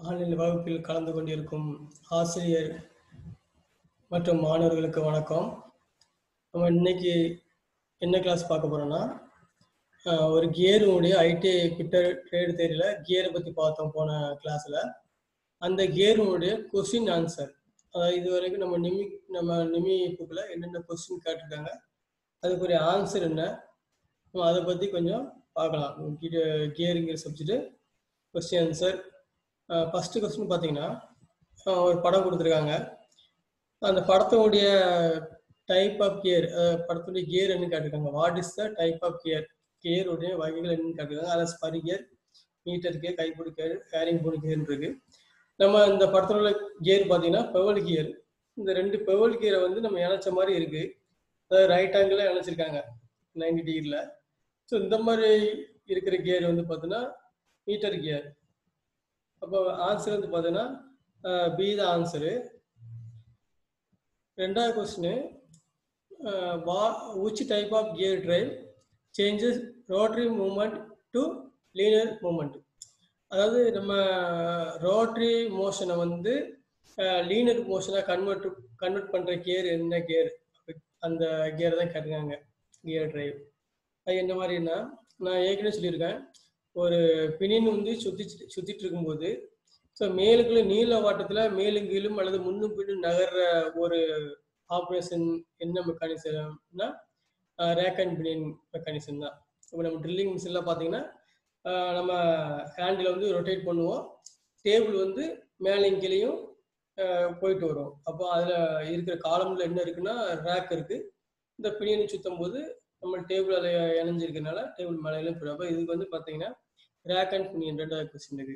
online வகுப்பில் கலந்து கொண்டிருக்கும் ஆசிரியர் மற்றும் மாணவர்களுக்கு வணக்கம் நம்ம இன்னைக்கு என்ன கிளாஸ் பார்க்க போறோம்னா ஆஹ், ஒரு கியருடைய ஐடிஐ ஃபிட்டர் ட்ரேடு தேரியில் கியரை பற்றி பார்த்தோம் போன கிளாஸில் அந்த கியருடைய கொஸ்டின் ஆன்சர் அதாவது இது வரைக்கும் நம்ம நிமி நம்ம நிமி புக்கில் என்னென்ன கொஸ்டின் கேட்டிருக்காங்க அதுக்குரிய ஆன்சர் என்ன நம்ம அதை பற்றி கொஞ்சம் பார்க்கலாம் கியருங்கிற subject question answer first question பார்த்தீங்கன்னா அஹ் ஒரு படம் கொடுத்துருக்காங்க அந்த படத்தோடைய டைப் ஆஃப் கியர் படத்துடைய கியர் என்னன்னு கேட்டிருக்காங்க what is the type of gear கியருடைய வகைகள் என்னன்னு கேட்டிருக்காங்க அதில் ஸ்பரி கியர் மீட்டர் கியர் கைப்பிடி கியர் ஹேரிங் போர்டு கியர் இருக்கு நம்ம இந்த படத்தில் உள்ள கியர் பார்த்தீங்கன்னா பெவல் கியர் இந்த ரெண்டு பெவல் கியரை வந்து நம்ம இணைச்ச மாதிரி இருக்கு அதாவது ரைட் ஆங்கிள் இணைச்சிருக்காங்க நைன்டி டிகிரியில் ஸோ இந்த மாதிரி இருக்கிற கியர் வந்து பார்த்தீங்கன்னா மீட்டர் கியர் அப்போ ஆன்சர் வந்து பார்த்தீங்கன்னா பி தான் ஆன்சரு ரெண்டாவது கொஸ்டின் வா which type of gear drive changes rotary moment to linear moment அதாவது நம்ம ரோட்டரி மோஷனை வந்து லீனியர் மோஷனாக கன்வெர்ட் கன்வெர்ட் பண்ணுற கியர் என்ன கியர் அந்த கியர் தான் கேட்டிருக்காங்க கியர் டிரைவ் அது என்ன மாதிரின்னா நான் ஏற்கனவே சொல்லியிருக்கேன் ஒரு பினின் வந்து சுத்தி சுத்திட்டு இருக்கும்போது ஸோ மேலுக்குள்ள நீள வாட்டத்தில் மேலும் கீழும் அல்லது முன்னும் பின்னும் நகர்ற ஒரு ஆப்ரேஷன் என்ன மெக்கானிசம்னா ரேக் அண்ட் பினின் மெக்கானிசம் தான் இப்போ நம்ம ட்ரில்லிங் மிஷினில் பார்த்தீங்கன்னா ஆஹ் நம்ம ஹேண்டில் வந்து ரொட்டேட் பண்ணுவோம் டேபிள் வந்து மேலேயும் கீழேயும் ஆஹ் போயிட்டு வரும் அப்போ அதில் இருக்கிற காலமில் என்ன இருக்குன்னா ரேக் இருக்குது இந்த பினியனை சுத்தும் போது நம்ம டேபிள் அதில் இணைஞ்சிருக்கனால டேபிள் மேலேயும் போயிடும் அப்போ இதுக்கு வந்து பார்த்தீங்கன்னா ரேக் அண்ட் பினியன் ரெண்டாவது கொஸ்டினுக்கு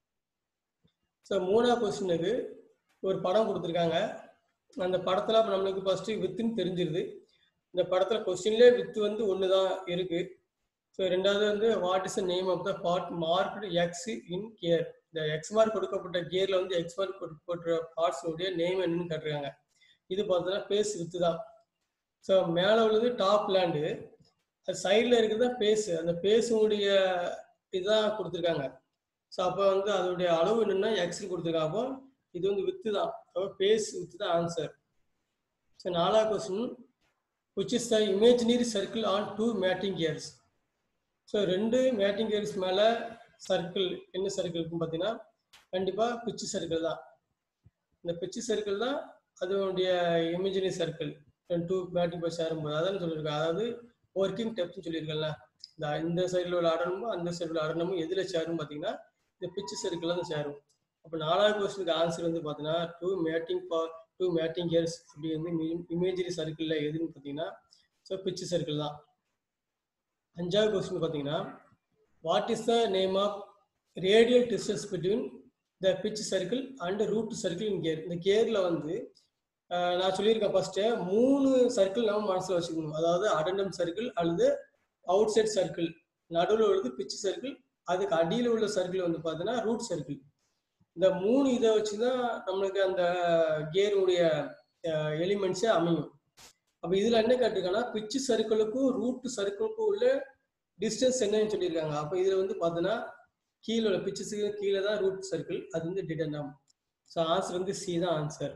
ஸோ மூணாவது கொஸ்டினுக்கு ஒரு படம் கொடுத்துருக்காங்க அந்த படத்தில் அப்போ நம்மளுக்கு ஃபஸ்ட்டு வித்துன்னு தெரிஞ்சிருது இந்த படத்தில் கொஸ்டின்லேயே வித்து வந்து ஒன்று தான் இருக்குது ஸோ ரெண்டாவது வந்து what is the name of the part marked X in gear இந்த எக்ஸ் மார்க் கொடுக்கப்பட்ட கியரில் வந்து எக்ஸ் மார்க் கொடுக்கப்பட்ட பார்ட்ஸுடைய நேம் என்னன்னு கேட்டிருக்காங்க இது பார்த்தோன்னா பேஸ் வித்து தான் ஸோ மேலே உள்ளது டாப் லேண்டு அது சைடில் இருக்கிறது தான் பேஸ் அந்த பேஸுடைய இதுதான் கொடுத்துருக்காங்க ஸோ அப்போ வந்து அதோடைய அளவு என்னன்னா எக்ஸில் கொடுத்துருக்காங்க அப்போ இது வந்து வித்து தான் அப்போ பேஸ் வித்து தான் ஆன்சர் ஸோ நாலாவது question which is the imaginary circle on two mating gears so ரெண்டு மேட்டிங் கியர்ஸ் மேலே சர்க்கிள் என்ன சர்க்கிள் இருக்குன்னு பார்த்தீங்கன்னா கண்டிப்பாக பிச்சு சர்க்கிள் தான் இந்த பிச்சு சர்க்கிள் தான் அதனுடைய இமேஜினரி சர்க்கிள் டூ மேட்டிங் போய் சேரும்போது அதான் சொல்லியிருக்கேன் அதாவது ஒர்க்கிங் டெப்த்னு சொல்லியிருக்கேன்ல இந்த இந்த சைடில் உள்ள அடனமும் அந்த சைடில் உள்ள அடனமும் எதில் சேரும் பார்த்தீங்கன்னா இந்த பிச்சு சர்க்கிள் தான் சேரும் அப்போ நாலாவது கொஸ்டினுக்கு ஆன்சர் வந்து பார்த்தீங்கன்னா two mating for two mating gears அப்படி வந்து இமேஜரி சர்க்கிளில் எதுன்னு பார்த்தீங்கன்னா ஸோ பிச்சு சர்க்கிள் தான் அஞ்சாவது கொஸ்டின் பார்த்தீங்கன்னா what is the name of radial distance between the pitch circle and root circle in gear இந்த கேரில் வந்து ஆஹ், நான் சொல்லியிருக்கேன் ஃபர்ஸ்ட்டு மூணு சர்க்கிள் நம்ம மனசில் வச்சுக்கணும் அதாவது அடண்டம் சர்க்கிள் அல்லது அவுட் சைட் சர்க்கிள் நடுவில் உள்ளது பிச் சர்க்கிள் அதுக்கு அடியில் உள்ள சர்க்கிள் வந்து பார்த்தீங்கன்னா ரூட் சர்க்கிள் இந்த மூணு இதை வச்சு தான் நம்மளுக்கு அந்த கேருடைய எலிமெண்ட்ஸே அமையும் அப்போ இதில் என்ன கேட்டிருக்காங்கன்னா பிச்சு சர்க்கிளுக்கும் ரூட் சர்க்கிளுக்கும் உள்ள டிஸ்டன்ஸ் என்னன்னு சொல்லியிருக்காங்க அப்போ இதில் வந்து பார்த்தீங்கன்னா கீழே உள்ள பிச்சு கீழே தான் ரூட் சர்க்கிள் அது வந்து டிடெண்டம் ஸோ ஆன்சர் வந்து சி தான் ஆன்சர்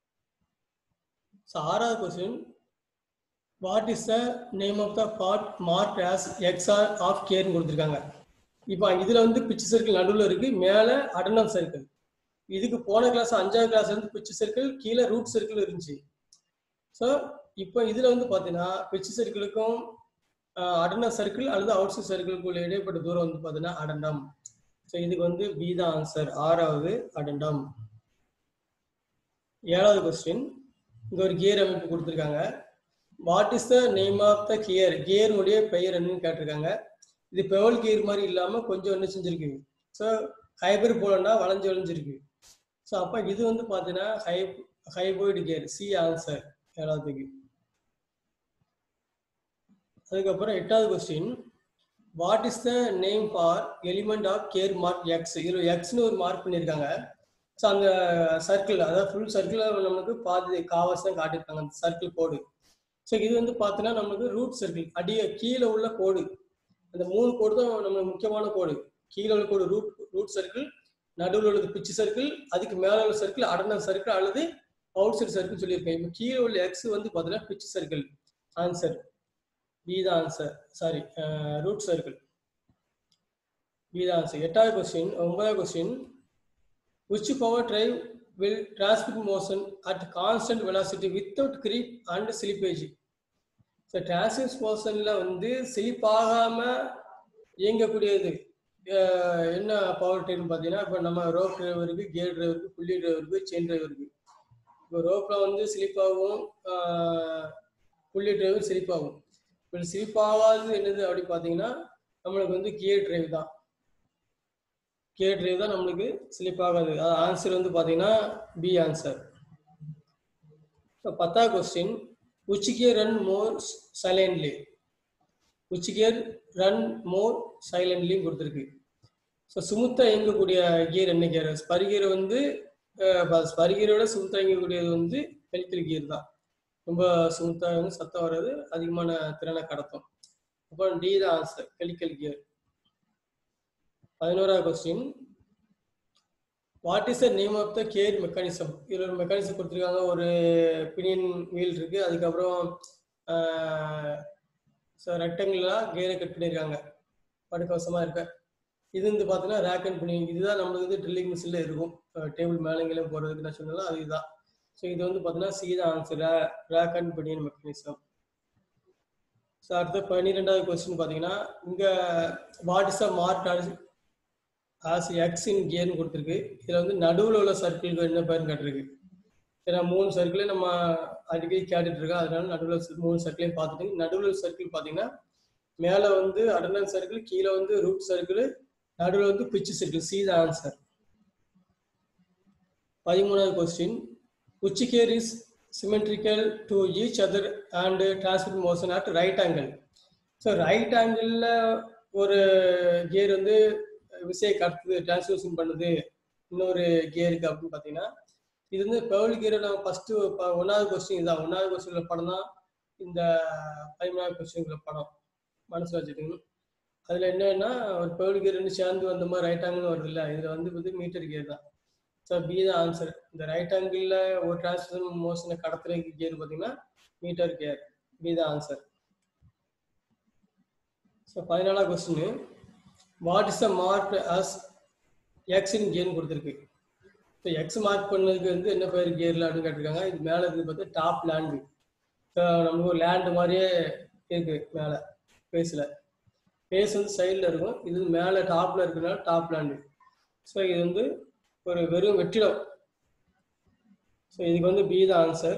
ஸோ ஆறாவது question what is the name of the part marked as X R of கேர்னு கொடுத்துருக்காங்க இப்போ இதில் வந்து பிச்சு சர்க்கிள் நடுவில் இருக்கு மேலே அடனம் சர்க்கிள் இதுக்கு போன கிளாஸ் அஞ்சாவது கிளாஸ் வந்து பிச்சு சர்க்கிள் கீழே ரூட் சர்க்கிள் இருந்துச்சு ஸோ இப்போ இதில் வந்து பார்த்தீங்கன்னா பிச்சு சர்க்கிளுக்கும் அடன சர்க்கிள் அல்லது அவுட் சைட் சர்க்கிளுக்கு உள்ள இடைப்பட்ட தூரம் வந்து பார்த்தீங்கன்னா அடண்டம் ஸோ இதுக்கு வந்து பி தான் ஆன்சர் ஆறாவது அடண்டம் ஏழாவது கொஸ்டின் இங்க ஒரு கியர் அமைப்பு கொடுத்துருக்காங்க what is the name of the gear கியருடைய பெயர் என்னன்னு கேட்டிருக்காங்க இது பெவல் கியர் மாதிரி இல்லாமல் கொஞ்சம் என்ன செஞ்சிருக்கு ஸோ ஹைபர் போலன்னா வளைஞ்சு வளைஞ்சிருக்கு ஸோ அப்போ இது வந்து பார்த்தீங்கன்னா hy hypoid gear C answer ஏழாவதுக்கு அதுக்கப்புறம் எட்டாவது question what is the name for element of gear mark X இதில் எக்ஸ்னு ஒரு மார்க் பண்ணியிருக்காங்க ஸோ அந்த சர்க்கிள் அதாவது ஃபுல் சர்க்கிளில் நமக்கு பாதி காவாஸ் தான் காட்டியிருக்காங்க அந்த சர்க்கிள் கோடு ஸோ இது வந்து பார்த்தீங்கன்னா நமக்கு ரூட் சர்க்கிள் அடிய கீழே உள்ள கோடு அந்த மூணு கோடு தான் நம்மளுக்கு முக்கியமான கோடு கீழே உள்ள கோடு ரூட் ரூட் சர்க்கிள் நடுவில் உள்ளது பிச்சு சர்க்கிள் அதுக்கு மேல உள்ள சர்க்கிள் அடர்ந்த சர்க்கிள் அல்லது அவுட் சைடு சர்க்கிள் சொல்லியிருக்கேன் இப்போ கீழே உள்ள எக்ஸ் வந்து பார்த்தீங்கன்னா பிச்சு சர்க்கிள் ஆன்சர் பி தான் answer sorry root circle B தான் ஆன்சர் எட்டாவது கொஸ்டின் ஒன்பதாவது question which power drive will transmit motion at constant velocity without creep and slippage so transmit மோஷனில் வந்து ஸ்லிப் ஆகாமல் இயங்கக்கூடியது அஹ் என்ன பவர் ட்ரெயின் பார்த்தீங்கன்னா இப்போ நம்ம ரோப் டிரைவருக்கு கியர் டிரைவருக்கு புள்ளி டிரைவருக்கு செயின் டிரைவருக்கு இப்போ ரோப்பில் வந்து ஸ்லிப் ஆகும் அஹ் புள்ளி டிரைவர் ஸ்லிப் ஆகும் இப்போ ஸ்லிப் ஆகாதது என்னது அப்படி பார்த்தீங்கன்னா நம்மளுக்கு வந்து கியர் டிரைவ் தான் கியர் டிரைவ் தான் நம்மளுக்கு ஸ்லிப் ஆகாது அது ஆன்சர் வந்து பார்த்தீங்கன்னா பி ஆன்சர் இப்போ பத்தாவது question which gear run more silently which gear run more silently கொடுத்துருக்கு ஸோ சுமுத்தா இயங்கக்கூடிய கியர் என்ன கியர் ஸ்பரி கியர் வந்து ஸ்பரி கியரோட சுமுத்தா இயங்கக்கூடியது வந்து ஹெலிக்கல் கியர் தான் ரொம்ப சுமுத்தா வந்து சத்தம் வர்றது அதிகமான திறனை கடத்தும் அப்போ டி தான் ஆன்சர் ஹெலிக்கல் கியர் பதினோராவது question what is the name of the gear mechanism இதில் ஒரு மெக்கானிசம் கொடுத்துருக்காங்க ஒரு பினியன் வீல் இருக்கு அதுக்கப்புறம் ரெக்டங்குலாக கேரை கட் பண்ணியிருக்காங்க படுக்கவசமாக இருக்க இது வந்து பார்த்தீங்கன்னா ரேக் அண்ட் பினியன் இதுதான் நம்மளுக்கு வந்து ட்ரில்லிங் மிஷினில் இருக்கும் டேபிள் மேலேங்கெல்லாம் போகிறதுக்கு நான் சொன்னாலும் அது இதுதான் ஸோ இது வந்து பார்த்தீங்கன்னா சி தான் answer rack and pinion mechanism so அடுத்த பன்னிரெண்டாவது கொஸ்டின் பார்த்தீங்கன்னா இங்கே what is a mark as X in கியர்னு கொடுத்துருக்கு இதில் வந்து நடுவில் உள்ள சர்க்கிளுக்கு என்ன பேருன்னு கேட்டிருக்கு ஏன்னா மூணு சர்க்கிளே நம்ம அடிக்கடி கேட்டுட்டு இருக்கோம் அதனால நடுவில் மூணு சர்க்கிளையும் பார்த்துட்டு நடுவில் சர்க்கிள் பார்த்தீங்கன்னா மேலே வந்து அடர்னல் சர்க்கிள் கீழே வந்து ரூட் சர்க்கிள் நடுவில் வந்து pitch circle C the answer பதிமூணாவது question which gear is symmetrical to each other and transmit motion at right angle so right ஆங்கிளில் ஒரு கியர் வந்து விசையை கடத்துது டிரான்ஸ்மிஷன் பண்ணுது இன்னொரு கியருக்கு அப்படின்னு பார்த்தீங்கன்னா இது வந்து பேர்ல் கியரை நம்ம ஃபஸ்ட்டு ஒன்றாவது கொஸ்டின் இதுதான் ஒன்றாவது கொஸ்டினில் படம் தான் இந்த பதிமூணாவது கொஸ்டின்குள்ள படம் மனசில் வச்சுக்கணும் அதில் என்னன்னா ஒரு பேர்ல் கியர் ரெண்டு சேர்ந்து வந்த மாதிரி ரைட் ஆங்கிள் வருது இல்லை இதில் வந்து வந்து மீட்டர் கியர் தான் ஸோ பி தான் ஆன்சர் இந்த ரைட் ஆங்கிளில் ஒரு டிரான்ஸ்மிஷன் மோஷனை கடத்துற கியர் பார்த்தீங்கன்னா மீட்டர் கியர் பி தான் ஆன்சர் ஸோ பதினாலாம் question what is the mark as எக்ஸின் கியர்னு கொடுத்துருக்கு ஸோ எக்ஸ் மார்க் பண்ணதுக்கு வந்து என்ன பேர் கியர்ல அப்படின்னு கேட்டிருக்காங்க இது மேலே இருக்குது பார்த்தா டாப் லேண்டு ஸோ நமக்கு ஒரு லேண்டு மாதிரியே இருக்கு மேலே ஃபேஸில் ஃபேஸ் வந்து சைடில் இருக்கும் இது மேலே டாப்பில் இருக்கிறனால டாப் லேண்டு ஸோ இது வந்து ஒரு வெறும் வெற்றிடம் ஸோ இதுக்கு வந்து பி தான் ஆன்சர்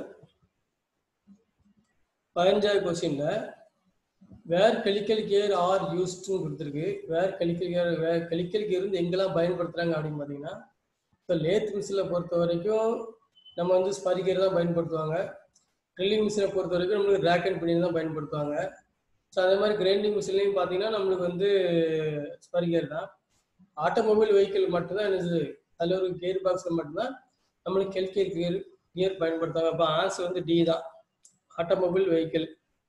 பதினஞ்சாவது கொஸ்டினில் வேர் கெலிக்கல் கியர் ஆர் யூஸ்ட்னு கொடுத்துருக்கு where helical gear where helical gear வந்து எங்கெல்லாம் பயன்படுத்துகிறாங்க அப்படின்னு பார்த்தீங்கன்னா இப்போ லேத் மிஷினில் பொறுத்த வரைக்கும் நம்ம வந்து ஸ்பரி கியர் தான் பயன்படுத்துவாங்க ட்ரில்லிங் மிஷினை பொறுத்த வரைக்கும் நம்மளுக்கு ரேக் அண்ட் பண்ணி தான் பயன்படுத்துவாங்க ஸோ அதே மாதிரி கிரைண்டிங் மிஷின்லையும் பார்த்தீங்கன்னா நம்மளுக்கு வந்து ஸ்பரி கியர் தான் ஆட்டோமொபைல் வெஹிக்கிள் மட்டும்தான் என்னது அதில் ஒரு கியர் பாக்ஸில் மட்டும்தான் நம்மளுக்கு கெல்கியர் கியர் கியர் பயன்படுத்துவாங்க அப்போ ஆன்சர் வந்து டி தான் ஆட்டோமொபைல் வெஹிக்கிள்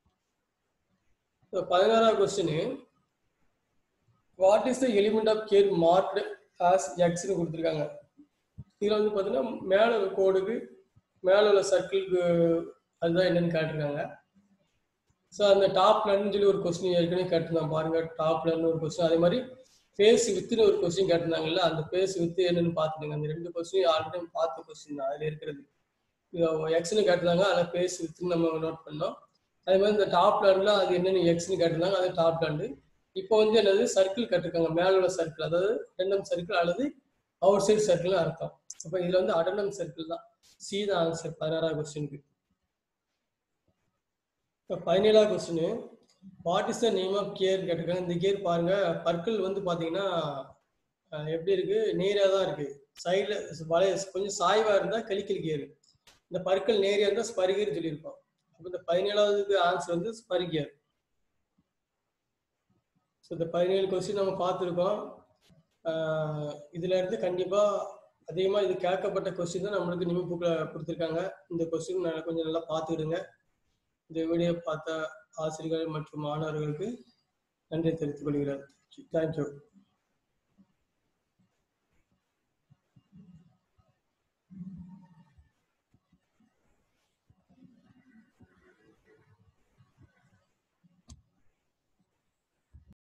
பதினாறாவது question what is the element of gear marked as எக்ஸ்னு கொடுத்துருக்காங்க இதில் வந்து பார்த்தீங்கன்னா மேலே உள்ள கோடுக்கு மேலே உள்ள சர்க்கிளுக்கு அதுதான் என்னன்னு கேட்டிருக்காங்க ஸோ அந்த டாப்லன்னு சொல்லி ஒரு கொஸ்டின் ஏற்கனவே கேட்டிருந்தாங்க பாருங்க டாப்லன்னு ஒரு கொஸ்டின் அதே மாதிரி ஃபேஸ் வித்துன்னு ஒரு கொஸ்டின் கேட்டிருந்தாங்கல்ல அந்த ஃபேஸ் வித்து என்னன்னு பார்த்துடுங்க அந்த ரெண்டு கொஸ்டின் ஆல்ரெடி பார்த்த கொஸ்டின் தான் அதில் இருக்கிறது எக்ஸ்னு கேட்டிருந்தாங்க அதில் ஃபேஸ் வித்துன்னு நம்ம நோட் பண்ணோம் அதே மாதிரி இந்த டாப் லேண்ட்ல அது என்னென்ன எக்ஸ்னு கேட்டிருந்தாங்க அது டாப் லேண்டு இப்போ வந்து என்னது சர்க்கிள் கட்டிருக்காங்க மேல உள்ள சர்க்கிள் அதாவது ரெண்டம் சர்க்கிள் அல்லது அவுட் சைடு சர்க்கிள் அர்த்தம் அப்போ இதுல வந்து அடனம் சர்க்கிள் தான் சி தான் ஆன்சர் பதினாறாவது கொஸ்டினுக்கு இப்போ பதினேழாவது question what is the name of gear கேட்டிருக்காங்க இந்த கியர் பாருங்க பற்கள் வந்து பாத்தீங்கன்னா எப்படி இருக்கு நேராக தான் இருக்கு சைடில் வளைய கொஞ்சம் சாய்வா இருந்தா கலிக்கல் கியர் இந்த பற்கள் நேரியா இருந்தா ஸ்பரிகியர் சொல்லியிருப்போம் அப்போ இந்த பதினேழாவதுக்கு ஆன்சர் வந்து ஸ்பரிகியர் ஸோ இந்த பதினேழு கொஸ்டின் நம்ம பார்த்துருக்கோம் இதுல இருந்து கண்டிப்பா அதிகமா இது கேட்கப்பட்ட கொஸ்டின் தான் நம்மளுக்கு நிமிஷம் புக்கில் கொடுத்துருக்காங்க இந்த கொஸ்டின் கொஞ்சம் நல்லா பார்த்துக்கிடுங்க இந்த வீடியோ பார்த்த ஆசிரியர்கள் மற்றும் மாணவர்களுக்கு நன்றி தெரிவித்துக் கொள்கிறேன் தேங்க்யூ